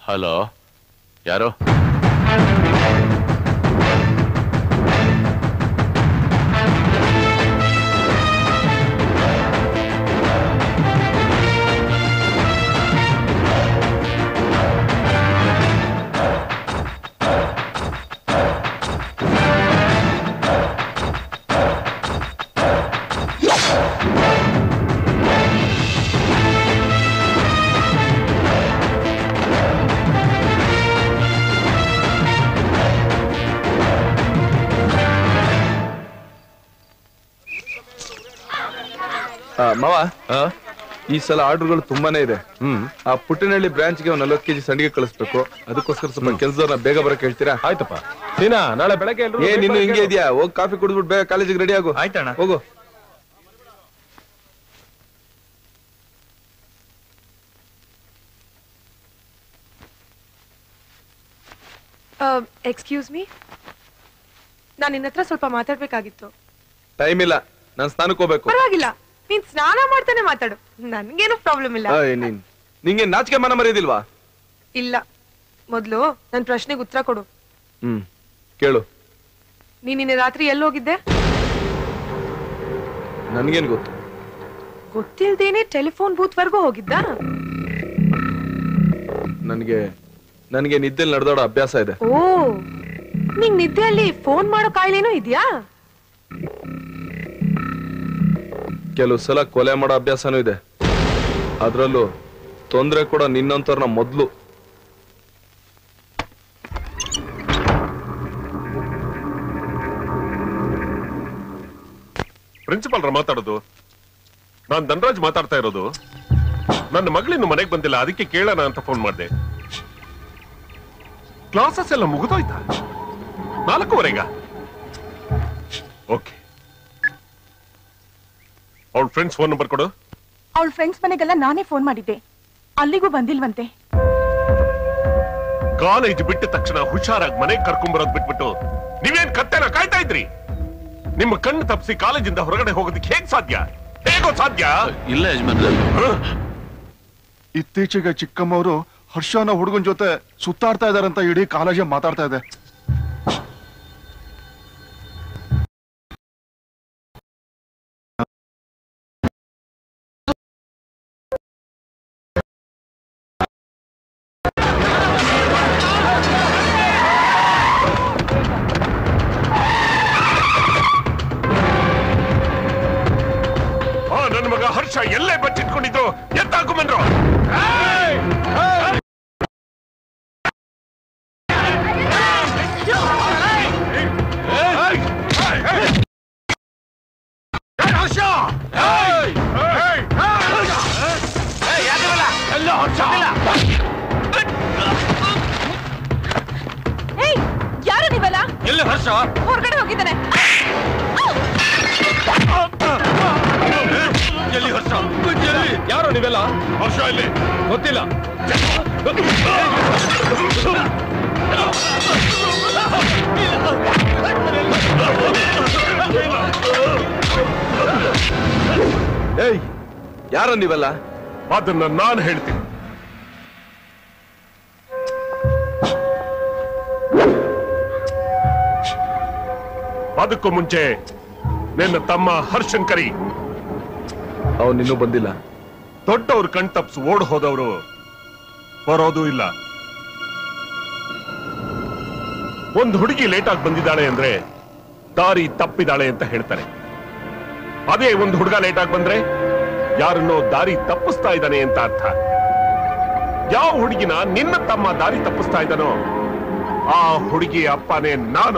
Hello ಯಾರು ಆ, ಮಾವ ಈ ಸಲ ಆರ್ಡರ್ಗಳು ತುಂಬಾನೇ ಇದೆ ಹ್ಮ್ ಆ ಪುಟ್ಟಿನಹಳ್ಳಿ ಬ್ರಾಂಚ್ಗೆ ಒಂದ್ ನಲ್ವತ್ತು ಕೆಜಿ ಸಂಡಿಗೆ ಕಳಿಸ್ಬೇಕು ಅದಕ್ಕೋಸ್ಕರ ಸ್ವಲ್ಪ ಕೆಲಸದವ್ರನ್ನ ಬೇಗ ಬರಕ್ ಹೇಳ್ತೀರಾ ಆಯ್ತಪ್ಪ ಸೀನಾ ನಾಳೆ ಬೆಳಗ್ಗೆ ಎಲ್ರೂ ಏ ನಿನ್ನು ಹಿಂಗೆ ಇದೆಯಾ ಹೋಗ್ ಕಾಫಿ ಕುಡಿದ್ಬಿಟ್ಟು ಬೇಗ ಕಾಲೇಜಿಗೆ ರೆಡಿ ಆಗು ಆಯ್ತಣ್ಣ. ಹೋಗು ಎಕ್ಸ್ಕ್ಯೂಸ್ ಮೀ ನಾನು ನಿನ್ನ ಹತ್ರ ಸ್ವಲ್ಪ ಮಾತಾಡ್ಬೇಕಾಗಿತ್ತು ಟೈಮ್ ಇಲ್ಲ ನಾನ್ ಸ್ನಾನಕ್ಕೆ ಹೋಗ್ಬೇಕು ಪರವಾಗಿಲ್ಲ ನೀನ್ ಸ್ನಾನ ಮಾಡ್ತಾನೆ ಮಾತಾಡು ನನ್ಗೇನು ಪ್ರಾಬ್ಲಮ್ ಇಲ್ಲ ಏಯ್, ನೀನ್ ನಿಂಗೆ ನಾಚಿಕೆ ಮನ ಮರೆಯೋದಿಲ್ವಾ ಇಲ್ಲ ಮೊದ್ಲು ನನ್ ಪ್ರಶ್ನೆಗೆ ಉತ್ತರ ಕೊಡು ಹ್ಮ್ ಕೇಳು ನೀನ್ ನಿನ್ನೆ ರಾತ್ರಿ ಎಲ್ಲಿ ಹೋಗಿದ್ದೆ ನನ್ಗೇನ್ ಗೊತ್ತು ಗೊತ್ತಿಲ್ದೇನೆ ಟೆಲಿಫೋನ್ ಬೂತ್ ವರ್ಗೂ ಹೋಗಿದ್ದ ನನ್ಗೆ ನನ್ಗೆ ನಿದ್ದೆಲ್ ನಡೆದಾಡೋ ಅಭ್ಯಾಸ ಇದೆ ಓ ನಿಂಗ್ ನಿದ್ದೆಯಲ್ಲಿ ಫೋನ್ ಮಾಡೋ ಕಾಯಿಲೆನೂ ಇದ್ಯಾ ಕೆಲವು ಸಲ ಕೊಲೆ ಮಾಡೋ ಅಭ್ಯಾಸನೂ ಇದೆ ಅದ್ರಲ್ಲೂ ತೊಂದ್ರೆ ಕೂಡ ನಿನ್ನಂತವ್ರನ್ನ ಮೊದ್ಲು ಪ್ರಿನ್ಸಿಪಾಲ್ರ ಮಾತಾಡೋದು ನಾನ್ ಧನರಾಜ್ ಮಾತಾಡ್ತಾ ಇರೋದು ನನ್ನ ಮಗಳಿನ್ನು ಮನೆಗೆ ಬಂದಿಲ್ಲ ಅದಕ್ಕೆ ಕೇಳೋಣ ಅಂತ ಫೋನ್ ಮಾಡಿದೆ ಕ್ಲಾಸಸ್ ಎಲ್ಲ ಮುಗಿದೋಯ್ತಾ ನಾಲ್ಕೂವರೆಗ ಓಕೆ ಅವಳ ಫ್ರೆಂಡ್ಸ್ ಫೋನ್ ನಂಬರ್ ಕೊಡು ಅವಳ ಫ್ರೆಂಡ್ಸ್ ಮನೆಗೆಲ್ಲ ನಾನೇ ಫೋನ್ ಮಾಡಿದ್ದೆ ಅಲ್ಲಿಗೂ ಬಂದಿಲ್ವಂತೆ ಕಾಲೇಜ್ ಬಿಟ್ಟ ತಕ್ಷಣ ಹುಷಾರಾಗಿ ಮನೆಗೆ ಕರ್ಕೊಂಡ್ಬರೋದ್ ಬಿಟ್ಬಿಟ್ಟು ನೀವೇನ್ ಕತ್ತೆನ ಕಾಯ್ತಾ ಇದ್ರಿ ನಿಮ್ಮ ಕಣ್ಣು ತಪ್ಪಿಸಿ ಕಾಲೇಜಿಂದ ಹೊರಗಡೆ ಹೋಗೋದಕ್ಕೆ ಹೇಗ್ ಸಾಧ್ಯ ಹೇಗೋ ಸಾಧ್ಯ ಇಲ್ಲ ಯಜಮಾನ್ರೆ ಇತ್ತೀಚೆಗೆ ಚಿಕ್ಕಮ್ಮವರು ಹರ್ಷನ ಹುಡುಗನ ಜೊತೆ ಸುತ್ತಾಡ್ತಾ ಇದಾರಂತ ಇಡೀ ಕಾಲೇಜೇ ಮಾತಾಡ್ತಾ ಇದೆ ಆ ನನ್ನ ಮಗ ಹರ್ಷ ಎಲ್ಲೇ ಬಚ್ಚಿಟ್ಕೊಂಡಿದ್ರು ಎತ್ತಾಕೊಂಬಂದ್ರು ಏಯ್ ಯಾರು ನೀವಲ್ಲ ಎಲ್ಲಿ ಹರ್ಷ ಹೊರಗಡೆ ಹೋಗಿದ್ದಾನೆ ಎಲ್ಲಿ ಹರ್ಷ ಎಲ್ಲಿ ಯಾರು ನೀವೆಲ್ಲ ಹರ್ಷ ಇಲ್ಲಿ ಗೊತ್ತಿಲ್ಲ ಏಯ್ ಯಾರ ನೀವೆಲ್ಲ ಅದನ್ನ ನಾನು ಹೇಳ್ತೀನಿ ಅದಕ್ಕೂ ಮುಂಚೆ ನಿನ್ನ ತಮ್ಮ ಹರ್ಷಂಕರಿ ಅವ್ನು ಇನ್ನೂ ಬಂದಿಲ್ಲ ದೊಡ್ಡವ್ರ ಕಣ್ ತಪ್ಪಿಸಿ ಓಡ್ ಹೋದವರು ಬರೋದು ಇಲ್ಲ ಒಂದು ಹುಡುಗಿ ಲೇಟ್ ಆಗಿ ಬಂದಿದ್ದಾಳೆ ಅಂದ್ರೆ ದಾರಿ ತಪ್ಪಿದಾಳೆ ಅಂತ ಹೇಳ್ತಾರೆ ಅದೇ ಒಂದು ಹುಡುಗ ಲೇಟ್ ಆಗಿ ಬಂದ್ರೆ ಯಾರನ್ನೋ ದಾರಿ ತಪ್ಪಿಸ್ತಾ ಇದ್ದಾನೆ ಅಂತ ಅರ್ಥ ಯಾವ ಹುಡುಗಿನ ನಿನ್ನ ತಮ್ಮ ದಾರಿ ತಪ್ಪಿಸ್ತಾ ಇದ್ದಾನೋ ಆ ಹುಡುಗಿ ಅಪ್ಪನೇ ನಾನು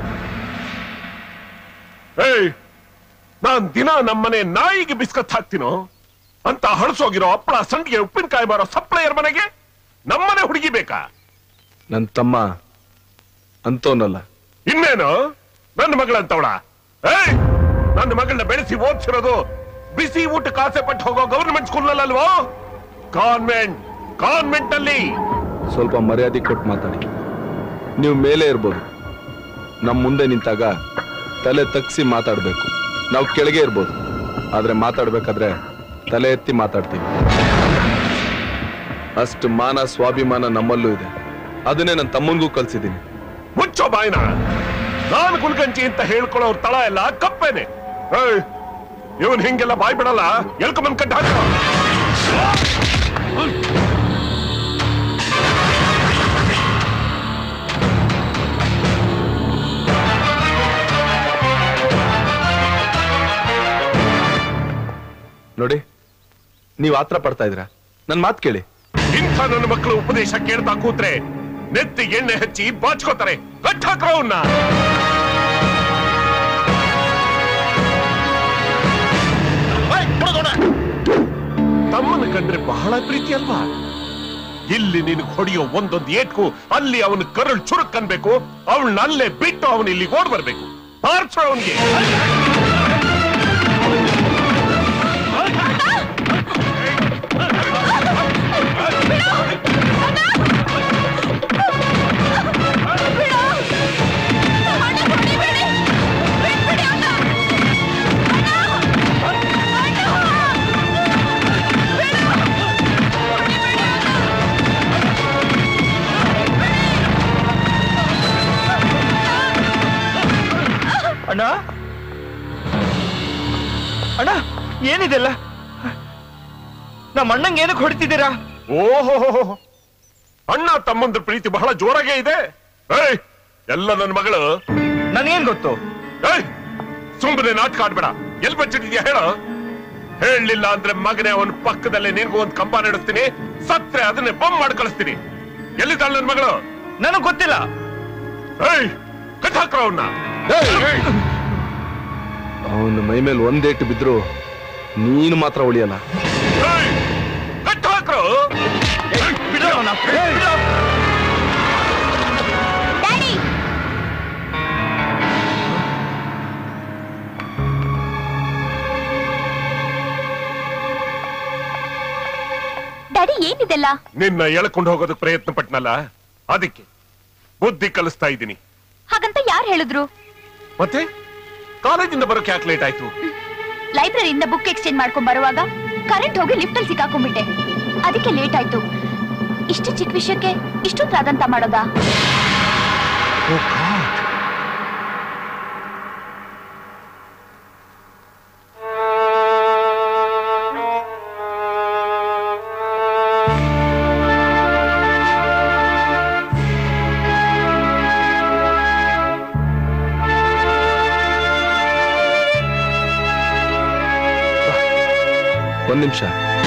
ಏಯ್ ನಾನ್ ದಿನ ನಮ್ಮನೆ ನಾಯಿಗೆ ಬಿಸ್ಕತ್ ಹಾಕ್ತೀನೋ ಅಂತ ಹಳಸೋಗಿರೋ ಹಪ್ಪಳ ಸಂಡಿಗೆ ಉಪ್ಪಿನಕಾಯಿ ಮಾರೋ ಸಪ್ಲೈಯರ್ ಮನೆಗೆ ನಮ್ಮನೆ ಹುಡುಗಿ ಬೇಕಾ ನನ್ ತಮ್ಮ ಅಂತವನಲ್ಲ ಇನ್ನೇನು ನನ್ನ ಮಗಳಂತವಳ ಏಯ್ ನನ್ನ ಮಗಳನ್ನ ಬೆಳೆಸಿ ಓದ್ಸಿರೋದು ಬಿಸಿ ಊಟಕ್ಕೆ ಆಸೆ ಪಟ್ಟು ಹೋಗೋ ಗವರ್ಮೆಂಟ್ ಸ್ಕೂಲ್ ಅಲ್ವೋ ಕಾನ್ವೆಂಟ್ ಕಾನ್ವೆಂಟ್ ಅಲ್ಲಿ ಸ್ವಲ್ಪ ಮರ್ಯಾದೆ ಕೊಟ್ಟು ಮಾತಾಡಿ ನೀವು ಮೇಲೆ ಇರ್ಬೋದು ನಮ್ಮ ಮುಂದೆ ನಿಂತಾಗ ತಲೆ ತಗ್ಸಿ ಮಾತಾಡ್ಬೇಕು ನಾವು ಕೆಳಗೆ ಇರ್ಬೋದು ಆದ್ರೆ ಮಾತಾಡ್ಬೇಕಾದ್ರೆ ತಲೆ ಎತ್ತಿ ಮಾತಾಡ್ತೀವಿ ಅಷ್ಟು ಮಾನ ಸ್ವಾಭಿಮಾನ ನಮ್ಮಲ್ಲೂ ಇದೆ ಅದನ್ನೇ ನನ್ನ ತಮ್ಮನಿಗೂ ಕಲ್ಸಿದ್ದೀನಿ ಮುಚ್ಚೋ ಬಾಯ್ನ ನಾನು ಗುಲ್ಗಂಜಿ ಅಂತ ಹೇಳ್ಕೊಳ್ಳೋರ್ ತಳ ಎಲ್ಲ ಕಪ್ಪೇನೆ ಏಯ್ ಇವನ್ ಹಿಂಗೆಲ್ಲ ಬಾಯ್ ಬಿಡಲ್ಲ ಎಳ್ಕೊಂಬಂದ್ ಕಟ್ಟ ಹಾಕೋ ನೋಡಿ ನೀವು ಆತ್ರ ಪಡ್ತಾ ಇದ್ದೀರಾ ನನ್ನ ಮಾತು ಕೇಳಿ ಇಂಥ ನನ್ನ ಮಕ್ಕಳು ಉಪದೇಶ ಕೇಳ್ತಾ ಕೂತ್ರೆ ನೆತ್ತಿ ಎಣ್ಣೆ ಹಚ್ಚಿ ಬಾಚ್ಕೋತಾರೆ ಕಟ್ ಹಾಕ್ರೋ ಅವ್ನ ತಮ್ಮನ ಕಂಡ್ರೆ ಬಹಳ ಪ್ರೀತಿ ಅಲ್ವಾ ಇಲ್ಲಿ ನಿನಗೆ ಹೊಡೆಯೋ ಒಂದೊಂದು ಏಟ್ಕು ಅಲ್ಲಿ ಅವನ ಕರಳು ಚುರುಕ್ ಅನ್ಬೇಕು ಅವಳನ್ನ ಅಲ್ಲೇ ಬಿಟ್ಟು ಅವನು ಇಲ್ಲಿ ಓಡ್ ಬರ್ಬೇಕು ಪಾರ್ಸೋ ಅವನಿಗೆ ಅಣ್ಣ ಅಣ್ಣ ಏನಿದೆಲ್ಲ ನಮ್ಮ ಅಣ್ಣಂಗೆ ಏನಕ್ಕೆ ಹೊಡಿತಿದ್ದೀರಾ ಓಹೋ ಅಣ್ಣ ತಮ್ಮಂದ್ರ ಪ್ರೀತಿ ಬಹಳ ಜೋರಾಗೇ ಇದೆ ಏಯ್ ಎಲ್ಲ ನನ್ನ ಮಗಳು ನನಗೇನ್ ಗೊತ್ತು ಏಯ್ ಸುಮ್ಮನೆ ನಾಟಕ ಆಡ್ಬೇಡ ಎಲ್ ಬಚ್ಚಿದ್ಯಾ ಹೇಳು ಹೇಳಲಿಲ್ಲ ಅಂದ್ರೆ ಮಗನೇ ಅವನ ಪಕ್ಕದಲ್ಲೇ ನಿನ್ಗೂ ಒಂದು ಕಂಬ ನಡೆಸ್ತೀನಿ ಸತ್ರೆ ಅದನ್ನೇ ಬಂದ್ ಮಾಡಿ ಕಳಿಸ್ತೀನಿ ಎಲ್ಲಿದ್ದಾಳೆ ನನ್ನ ಮಗಳು ನನಗ್ ಗೊತ್ತಿಲ್ಲ ಏಯ್ ಕಟ್ ಹಾಕ್ರ ಅವನ್ನ ಅವನ ಮೈ ಮೇಲೆ ಒಂದೇಟು ಬಿದ್ರು ನೀನು ಮಾತ್ರ ಉಳಿಯಲ್ಲ ಕಟ್ ಹಾಕ್ರು ಬಿಡು ಅವ್ನ. ಬಿಡು. ಡ್ಯಾಡಿ ಏನಿದೆಲ್ಲ ನಿನ್ನ ಎಳ್ಕೊಂಡು ಹೋಗೋದಕ್ಕೆ ಪ್ರಯತ್ನ ಪಟ್ನಲ್ಲ ಅದಕ್ಕೆ ಬುದ್ಧಿ ಕಲಿಸ್ತಾ ಇದ್ದೀನಿ ಹಾಗಂತ ಯಾರು ಹೇಳಿದ್ರು ಮತ್ತೆ ಕಾಲೇಜಿಂದ ಬರೋಕೆ ಯಾಕೆ ಲೇಟ್ ಆಯ್ತು ಲೈಬ್ರರಿಯಿಂದ ಬುಕ್ ಎಕ್ಸ್ಚೇಂಜ್ ಮಾಡ್ಕೊಂಡ್ ಬರುವಾಗ ಕರೆಂಟ್ ಹೋಗಿ ಲಿಫ್ಟ್ ಅಲ್ಲಿ ಸಿಕ್ಕಾಕೊಂಡ್ಬಿಟ್ಟೆ ಅದಕ್ಕೆ ಲೇಟ್ ಆಯ್ತು ಇಷ್ಟು ಚಿಕ್ಕ ವಿಷಯಕ್ಕೆ ಇಷ್ಟೊಂದು ರಾದಂತ ಮಾಡೋದಾ ಒಂದ್ ನಿಮಿಷ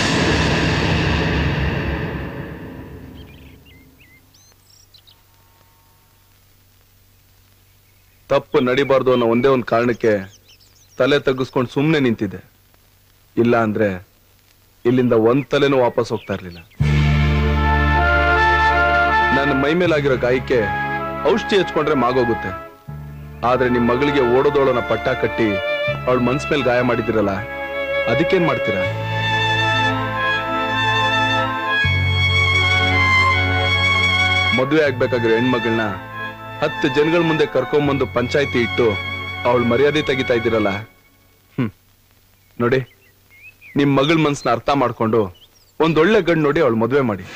ತಪ್ಪು ನಡಿಬಾರ್ದು ಅನ್ನೋ ಒಂದೇ ಒಂದು ಕಾರಣಕ್ಕೆ ತಲೆ ತಗ್ಗಿಸ್ಕೊಂಡು ಸುಮ್ಮನೆ ನಿಂತಿದ್ದೆ ಇಲ್ಲ ಅಂದ್ರೆ ಇಲ್ಲಿಂದ ಒಂದ್ ತಲೆನೂ ವಾಪಸ್ ಹೋಗ್ತಾ ಇರ್ಲಿಲ್ಲ ನನ್ನ ಮೈ ಮೇಲಾಗಿರೋ ಗಾಯಕ್ಕೆ ಔಷಧಿ ಹಚ್ಕೊಂಡ್ರೆ ಮಾಗೋಗುತ್ತೆ ಆದ್ರೆ ನಿಮ್ ಮಗಳಿಗೆ ಓಡೋದೋಳನ ಪಟ್ಟ ಕಟ್ಟಿ ಅವಳ ಮನ್ಸ್ ಮೇಲೆ ಗಾಯ ಮಾಡಿದಿರಲ್ಲ ಅದಕ್ಕೇನ್ ಮಾಡ್ತೀರಾ ಮದುವೆ ಆಗ್ಬೇಕಾಗಿರೋ ಹೆಣ್ಮಗಳನ್ನ ಹತ್ತು ಜನಗಳ ಮುಂದೆ ಕರ್ಕೊಂಬಂದು ಪಂಚಾಯತಿ ಇಟ್ಟು ಅವಳ ಮರ್ಯಾದೆ ತೆಗಿತಾ ಇದ್ದೀರಲ್ಲ ಹ್ಮ್ ನೋಡಿ ನಿಮ್ ಮಗಳ ಮನ್ಸನ್ನ ಅರ್ಥ ಮಾಡ್ಕೊಂಡು ಒಂದೊಳ್ಳೆ ಗಂಡು ನೋಡಿ ಅವಳು ಮದುವೆ ಮಾಡಿ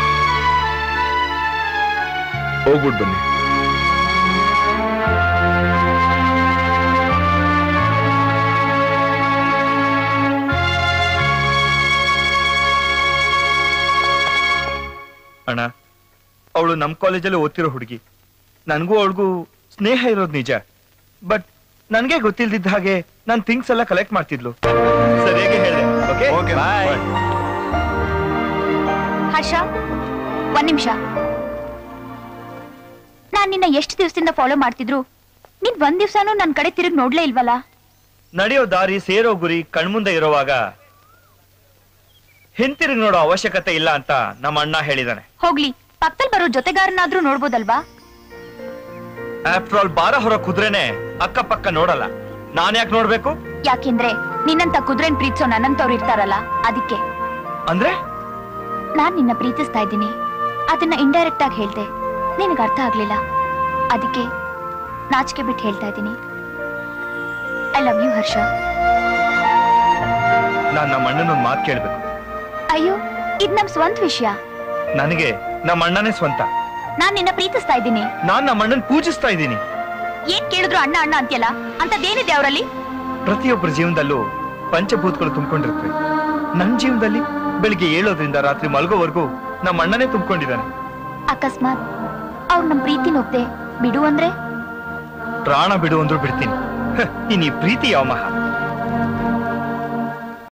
ಹೋಗ್ಬಿಟ್ ಬನ್ನಿ ಅಣ್ಣ ಅವಳು ನಮ್ ಕಾಲೇಜಲ್ಲಿ ಓದ್ತಿರೋ ಹುಡುಗಿ ನನಗೂ ಅವಳಿಗೂ ಸ್ನೇಹ ಇರೋದು ನಿಜ ಬಟ್ ನನ್ಗೆ ಗೊತ್ತಿಲ್ದಿದ್ದ ಹಾಗೆ ನನ್ ಥಿಂಗ್ಸ್ ಎಲ್ಲ ಕಲೆಕ್ಟ್ ಮಾಡ್ತಿದ್ಲು ಸರಿಯಾಗಿ ಹೇಳಿದೆ ಓಕೆ ಬಾಯ್ ಹರ್ಷ ಒಂದ್ ನಿಮಿಷ ನಾನ್ ನಿನ್ನ ಎಷ್ಟು ದಿವಸದಿಂದ ಫಾಲೋ ಮಾಡ್ತಿದ್ರು ನೀನ್ ಒಂದ್ ದಿವ್ಸನೂ ನನ್ ಕಡೆ ತಿರುಗಿ ನೋಡ್ಲೇ ಇಲ್ವಲ್ಲ ನಡೆಯೋ ದಾರಿ ಸೇರೋ ಗುರಿ ಕಣ್ಮುಂದೆ ಇರುವಾಗ ಹಿಂತಿರುಗಿ ನೋಡೋ ಅವಶ್ಯಕತೆ ಇಲ್ಲ ಅಂತ ನಮ್ಮ ಅಣ್ಣ ಹೇಳಿದಾನೆ ಹೋಗ್ಲಿ ಪಕ್ಕದಲ್ಲಿ ಬರೋ ಜೊತೆಗಾರನಾದ್ರೂ ನೋಡ್ಬೋದಲ್ವಾ ಆಫ್ಟರ್ ಆಲ್ ಬಾರ ಹೊರ ಕುದ್ರೇನೆ ಅಕ್ಕಪಕ್ಕ ನೋಡಲ್ಲ ನಾನ್ ಯಾಕೆ ನೋಡ್ಬೇಕು ಯಾಕೆಂದ್ರೆ ನಿನ್ನಂತ ಕುದುರೆನ್ ಪ್ರೀತಿಸೋ ನನ್ನಂತವ್ರು ಇರ್ತಾರಲ್ಲ ಅದಕ್ಕೆ ಅಂದ್ರೆ ನಾನ್ ನಿನ್ನ ಪ್ರೀತಿಸ್ತಾ ಇದ್ದೀನಿ ಅದನ್ನ ಇಂಡೈರೆಕ್ಟ್ ಆಗಿ ಹೇಳ್ದೆ ನಿನಗೆ ಅರ್ಥ ಆಗ್ಲಿಲ್ಲ ಅದಕ್ಕೆ ನಾಚಿಕೆ ಬಿಟ್ಟು ಹೇಳ್ತಾ ಇದ್ದೀನಿ ಐ ಲವ್ ಯು ಹರ್ಷ ನಾನ್ ನಮ್ಮ ಅಣ್ಣನೊಂದ್ ಮಾತು ಕೇಳ್ಬೇಕು ಅಯ್ಯೋ ಇದ್ ನಮ್ ಸ್ವಂತ ವಿಷಯ ನನಗೆ ನಮ್ಮ ಅಣ್ಣನೇ ಸ್ವಂತ ನಾನ್ ನಿನ್ನ ಪ್ರೀತಿಸ್ತಾ ಇದ್ದೀನಿ ನಾನ್ ನಮ್ಮ ಅಣ್ಣನ್ ಪೂಜಿಸ್ತಾ ಇದ್ದೀನಿ ಏನ್ ಕೇಳಿದ್ರು ಅಣ್ಣ ಅಣ್ಣ ಅಂತ್ಯಲ್ಲ ಅಂತದೇನಿದೆ ಅವರಲ್ಲಿ ಪ್ರತಿಯೊಬ್ಬರ ಜೀವನದಲ್ಲೂ ಪಂಚಭೂತಗಳು ತುಂಬಿಕೊಂಡಿರ್ತವೆ ನನ್ನ ಜೀವನದಲ್ಲಿ ಬೆಳಿಗ್ಗೆ ಏಳೋದ್ರಿಂದ ರಾತ್ರಿ ಮಲಗೋವರೆಗೂ ನಮ್ಮ ಅಣ್ಣನೇ ತುಂಬಿಕೊಂಡಿದ್ದಾನೆ ಅಕಸ್ಮಾತ್ ಅವ್ರು ನಮ್ ಪ್ರೀತಿ ಒಪ್ದೆ ಬಿಡು ಅಂದ್ರೆ ಪ್ರಾಣ ಬಿಡು ಅಂದ್ರೂ ಬಿಡ್ತೀನಿ ಹ, ಇನ್ ಈ ಪ್ರೀತಿ ಯಾವ ಮಹಾ